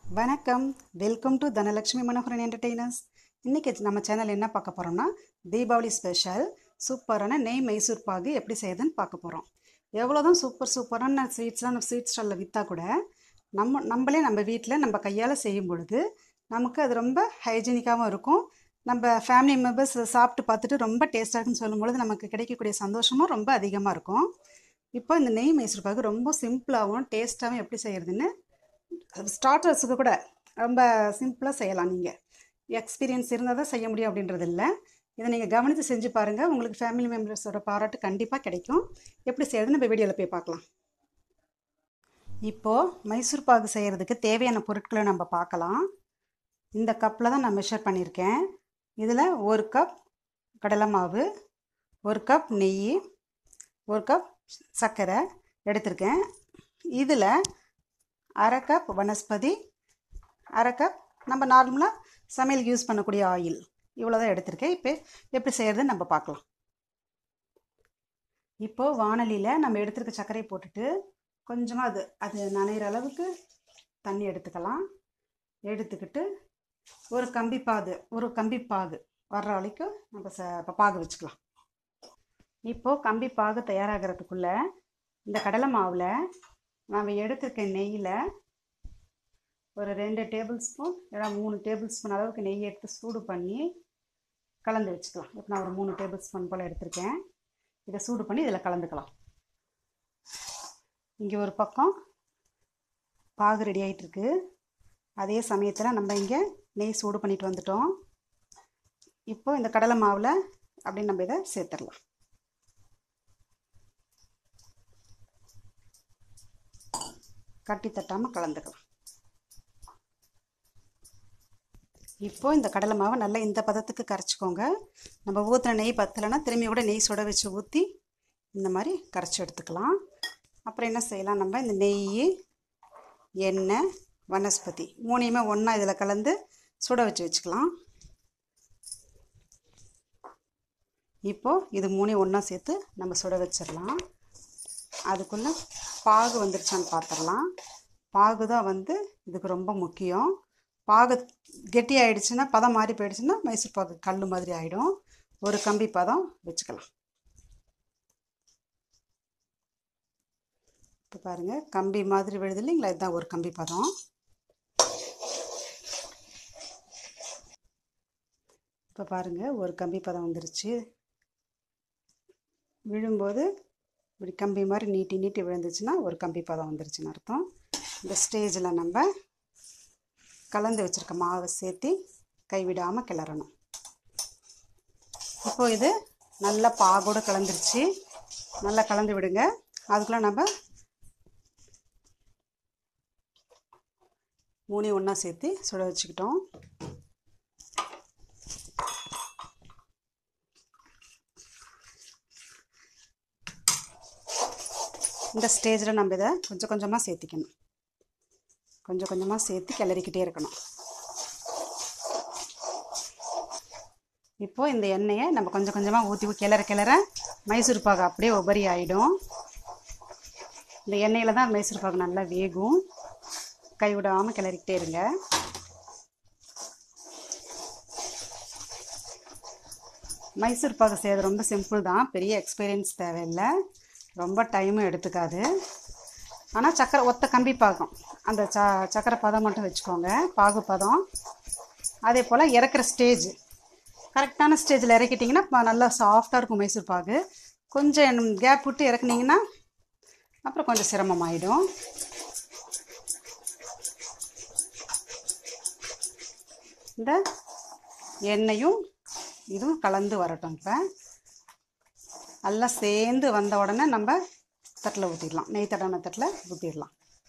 வணக்கம் welcome to Dhanalakshmi Manoharan entertainers இன்றைக்கி நம்ம சேனல் என்ன பார்க்க போகிறோம்னா தீபாவளி ஸ்பெஷல் சூப்பரான நெய் மைசூர் பாகு எப்படி செய்யுதுன்னு பார்க்க போகிறோம் எவ்வளோதான் சூப்பர் சூப்பரான ஸ்வீட்ஸ்லாம் நம்ம ஸ்வீட் ஸ்டாலில் விற்றா கூட நம்ம நம்மளே நம்ம வீட்டில் நம்ம கையால் செய்யும் பொழுது நமக்கு அது ரொம்ப ஹைஜீனிக்காகவும் இருக்கும் நம்ம ஃபேமிலி மெம்பர்ஸ் சாப்பிட்டு பார்த்துட்டு ரொம்ப டேஸ்ட்டாக இருக்குன்னு சொல்லும்பொழுது நமக்கு கிடைக்கக்கூடிய சந்தோஷமும் ரொம்ப அதிகமாக இருக்கும் இப்போ இந்த நெய் மைசூர் பாகு ரொம்ப சிம்பிளாகவும் டேஸ்ட்டாகவும் எப்படி செய்கிறதுன்னு ஸ்டார்டர்ஸுக்கு கூட ரொம்ப சிம்பிளாக செய்யலாம் நீங்கள் எக்ஸ்பீரியன்ஸ் இருந்தால் தான் செய்ய முடியும் அப்படின்றது இல்லை இதை நீங்கள் கவனித்து செஞ்சு பாருங்கள் உங்களுக்கு ஃபேமிலி மெம்பர்ஸோட பாராட்டு கண்டிப்பாக கிடைக்கும் எப்படி செய்யறதுன்னு நம்ம வீடியோவில் போய் பார்க்கலாம் இப்போது மைசூர் பாகு செய்கிறதுக்கு தேவையான பொருட்களை நம்ம பார்க்கலாம் இந்த கப்பில் தான் நான் மெஷர் பண்ணியிருக்கேன் இதில் ஒரு கப் கடலை மாவு ஒரு கப் நெய் ஒரு கப் சர்க்கரை எடுத்திருக்கேன் இதில் அரை கப் வனஸ்பதி அரை கப் நம்ம நார்மலாக சமையல் யூஸ் பண்ணக்கூடிய ஆயில் இவ்வளோ தான் எடுத்திருக்கேன் இப்போ எப்படி செய்கிறதுன்னு நம்ம பார்க்கலாம் இப்போது வானலியில் நம்ம எடுத்துருக்க சர்க்கரையை போட்டுட்டு கொஞ்சமாக அது அது நனைகிற அளவுக்கு தண்ணி எடுத்துக்கலாம் எடுத்துக்கிட்டு ஒரு கம்பி பாகு ஒரு கம்பி பாகு வர்ற வரைக்கும் நம்ம ச இப்போ பாகு வச்சுக்கலாம் இப்போது கம்பி பாகு தயாராகிறதுக்குள்ளே இந்த கடலை மாவில் நம்ம எடுத்துருக்க நெய்யில் ஒரு ரெண்டு டேபிள் ஸ்பூன் இல்லைனா மூணு டேபிள் ஸ்பூன் அளவுக்கு நெய் எடுத்து சூடு பண்ணி கலந்து வச்சுக்கலாம் இப்போ நான் ஒரு மூணு டேபிள் ஸ்பூன் போல் எடுத்திருக்கேன் இதை சூடு பண்ணி இதில் கலந்துக்கலாம் இங்கே ஒரு பக்கம் பாகு ரெடி ஆகிட்டுருக்கு அதே சமயத்தில் நம்ம இங்கே நெய் சூடு பண்ணிட்டு வந்துட்டோம் இப்போ இந்த கடலை மாவில் அப்படின்னு நம்ம இதை சேர்த்துடலாம் கட்டி தட்டாமல் கலந்துக்கலாம் இப்போ இந்த கடலை மாவை நல்லா இந்த பதத்துக்கு கரைச்சிக்கோங்க நம்ம ஊற்றின நெய் பத்தலைன்னா திரும்பி கூட நெய் சுட வச்சு ஊற்றி இந்த மாதிரி கரைச்சி எடுத்துக்கலாம் அப்புறம் என்ன செய்யலாம் நம்ம இந்த நெய் எண்ணெய் வனஸ்பதி மூணையுமே ஒன்றா இதில் கலந்து சுட வச்சு வச்சுக்கலாம் இப்போது இது மூணையும் ஒன்றா சேர்த்து நம்ம சுட வச்சிடலாம் அதுக்குள்ளே பாகு வந்துருச்சான்னு பார்த்துடலாம் பாகு தான் வந்து இதுக்கு ரொம்ப முக்கியம் பாகு கெட்டி ஆகிடுச்சுன்னா பதம் மாறி போயிடுச்சுன்னா மைசூர் பாகு கல் மாதிரி ஆகிடும் ஒரு கம்பி பதம் வச்சுக்கலாம் இப்போ பாருங்கள் கம்பி மாதிரி விழுது இல்லைங்களா இதுதான் ஒரு கம்பி பதம் இப்போ பாருங்கள் ஒரு கம்பி பதம் வந்துருச்சு விழும்போது இப்படி கம்பி மாதிரி நீட்டி நீட்டி விழுந்துச்சுன்னா ஒரு கம்பி பதம் வந்துருச்சுன்னு அர்த்தம் இந்த ஸ்டேஜில் நம்ம கலந்து வச்சுருக்க மாவை சேர்த்து கைவிடாமல் கிளறணும் இப்போது இது நல்லா பாகோடு கலந்துருச்சு நல்லா கலந்து விடுங்க அதுக்குள்ளே நம்ம மூணையும் ஒன்றா சேர்த்து சுட வச்சுக்கிட்டோம் இந்த ஸ்டேஜில் நம்ம இதை கொஞ்சம் கொஞ்சமாக சேர்த்திக்கணும் கொஞ்சம் கொஞ்சமாக சேர்த்து கிளறிக்கிட்டே இருக்கணும் இப்போது இந்த எண்ணெயை நம்ம கொஞ்சம் கொஞ்சமாக ஊற்றி கிளற கிளற மைசூர் பாகு அப்படியே உபரி ஆகிடும் இந்த எண்ணெயில் தான் மைசூர் பாகு நல்லா வேகும் கைவிடாமல் கிளறிக்கிட்டே இருங்க மைசூர் பாகு செய்கிறது ரொம்ப சிம்பிள் தான் பெரிய எக்ஸ்பீரியன்ஸ் தேவையில்லை ரொம்ப டைமும் எடுத்துக்காது ஆனால் சக்கரை ஒத்த கம்பி பாகம் அந்த ச சக்கரை பதம் மட்டும் வச்சுக்கோங்க பாகு பதம் அதே போல் இறக்குற ஸ்டேஜ் கரெக்டான ஸ்டேஜில் இறக்கிட்டிங்கன்னா நல்லா சாஃப்டாக இருக்கும் மைசூர் பாகு கொஞ்சம் கேப் விட்டு இறக்குனீங்கன்னா அப்புறம் கொஞ்சம் சிரமமாயிடும் இந்த எண்ணெயும் இதுவும் கலந்து வரட்டும் இப்போ நல்லா சேர்ந்து வந்த உடனே நம்ம தட்டில் ஊற்றிடலாம் நெய் தட்டான தட்டில் ஊற்றிடலாம்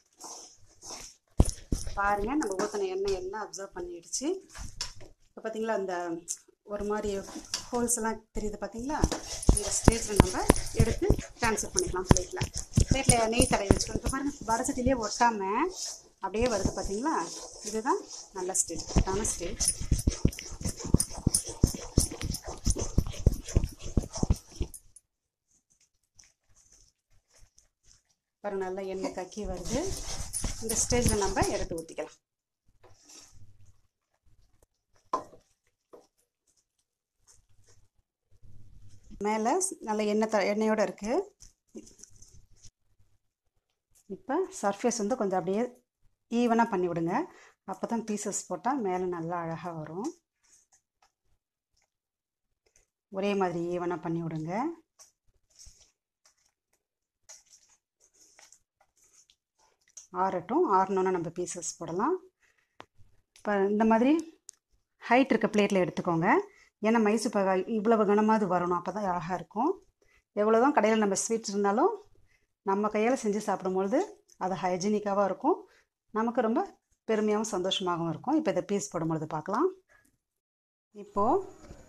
பாருங்கள் நம்ம ஊற்றின எண்ணெய் எல்லாம் அப்சர்வ் பண்ணிடுச்சு இப்போ பார்த்தீங்களா அந்த ஒரு மாதிரி ஹோல்ஸ் எல்லாம் தெரியுது பார்த்தீங்களா இந்த ஸ்டேஜில் நம்ம எடுத்து ட்ரான்ஸ்ஃபர் பண்ணிக்கலாம் பிளேட்டில் பிளேட்டில் நெய் தடவை வச்சுக்கணும் இப்போ பாருங்கள் வரசட்டிலே ஒட்டாமல் அப்படியே வருது பார்த்தீங்களா இதுதான் நல்ல ஸ்டேஜ் கரெக்டான ஸ்டேஜ் பாருங்க நல்லா எண்ணெய் கக்கி வருது இந்த ஸ்டேஜில் நம்ம எடுத்து ஊற்றிக்கலாம் மேலே நல்ல எண்ணெய் த எண்ணெயோடு இருக்குது இப்போ சர்ஃபேஸ் வந்து கொஞ்சம் அப்படியே ஈவனாக பண்ணி விடுங்க அப்போ தான் பீசஸ் போட்டால் மேலே நல்லா அழகாக வரும் ஒரே மாதிரி ஈவனாக பண்ணி விடுங்க ஆறட்டும் ஆறணுன்னா நம்ம பீசஸ் போடலாம் இப்போ இந்த மாதிரி ஹைட் இருக்க பிளேட்டில் எடுத்துக்கோங்க ஏன்னா மைசூர் பாகா இவ்வளவு கனமாவது வரணும் அப்போ தான் அழகாக இருக்கும் எவ்வளோ தான் கடையில் நம்ம ஸ்வீட்ஸ் இருந்தாலும் நம்ம கையால் செஞ்சு சாப்பிடும்பொழுது அது ஹைஜீனிக்காகவும் இருக்கும் நமக்கு ரொம்ப பெருமையாகவும் சந்தோஷமாகவும் இருக்கும் இப்போ இதை பீஸ் போடும்பொழுது பார்க்கலாம் இப்போது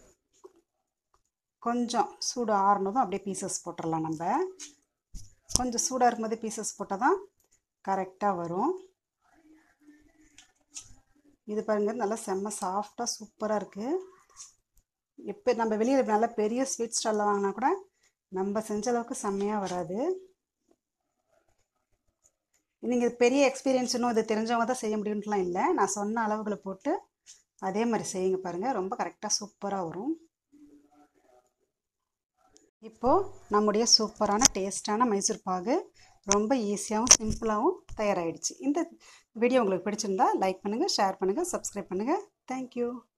கொஞ்சம் சூடு ஆறுனதும் அப்படியே பீசஸ் போட்டுடலாம் நம்ம கொஞ்சம் சூடாக இருக்கும்போது பீசஸ் போட்டால் தான் கரெக்டாக வரும் இது பாருங்க நல்லா செம்ம சாஃப்டாக சூப்பராக இருக்குது இப்போ நம்ம வெளியில் நல்ல பெரிய ஸ்வீட் ஸ்டாலில் வாங்கினா கூட நம்ம செஞ்ச அளவுக்கு செம்மையாக வராது நீங்கள் பெரிய எக்ஸ்பீரியன்ஸ் இன்னும் இது தெரிஞ்சவங்க தான் செய்ய முடியும்ட்டுலாம் இல்லை நான் சொன்ன அளவுகளை போட்டு அதே மாதிரி செய்யுங்க பாருங்கள் ரொம்ப கரெக்டாக சூப்பராக வரும் இப்போது நம்முடைய சூப்பரான டேஸ்டான மைசூர் பாகு ரொம்ப ஈஸியாகவும் சிம்பிளாகவும் தயாராகிடுச்சு இந்த வீடியோ உங்களுக்கு பிடிச்சிருந்தா லைக் பண்ணுங்கள் ஷேர் பண்ணுங்கள் சப்ஸ்கிரைப் பண்ணுங்கள் தேங்க்யூ